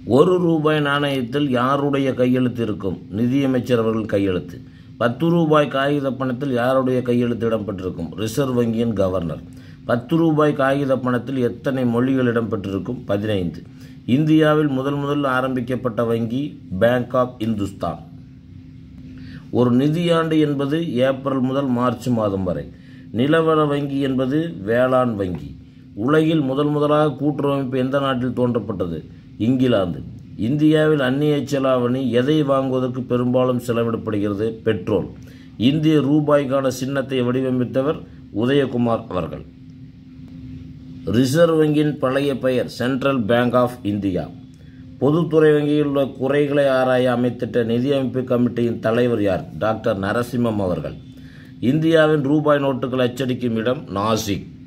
ஒரு ரூபாய் நாணயத்தில் யாருடைய கையெழுத்து இருக்கும் நிதியமைச்சர் அவர்கள் கையெழுத்து பத்து ரூபாய் காகித பணத்தில் யாருடைய கையெழுத்து இடம்பெற்றிருக்கும் ரிசர்வ் வங்கியின் கவர்னர் பத்து ரூபாய் காகித பணத்தில் எத்தனை மொழிகள் இடம்பெற்றிருக்கும் பதினைந்து இந்தியாவில் முதல் முதல் ஆரம்பிக்கப்பட்ட வங்கி பேங்க் ஆஃப் இந்துஸ்தான் ஒரு நிதியாண்டு என்பது ஏப்ரல் முதல் மார்ச் மாதம் வரை நிலவர வங்கி என்பது வேளாண் வங்கி உலகில் முதல் முதலாக கூட்டுறவமைப்பு எந்த நாட்டில் தோன்றப்பட்டது இங்கிலாந்து இந்தியாவில் அந்நிய செலாவணி எதை வாங்குவதற்கு பெரும்பாலும் செலவிடப்படுகிறது பெட்ரோல் இந்திய ரூபாய்க்கான சின்னத்தை வடிவமைத்தவர் உதயகுமார் அவர்கள் ரிசர்வ் வங்கியின் பழைய பெயர் சென்ட்ரல் பேங்க் ஆஃப் இந்தியா பொதுத்துறை வங்கியில் உள்ள குறைகளை ஆராய அமைத்திட்ட நிதியமைப்பு கமிட்டியின் தலைவர் யார் டாக்டர் நரசிம்மம் அவர்கள் இந்தியாவின் ரூபாய் நோட்டுகள் அச்சடிக்கும் இடம் நாசிக்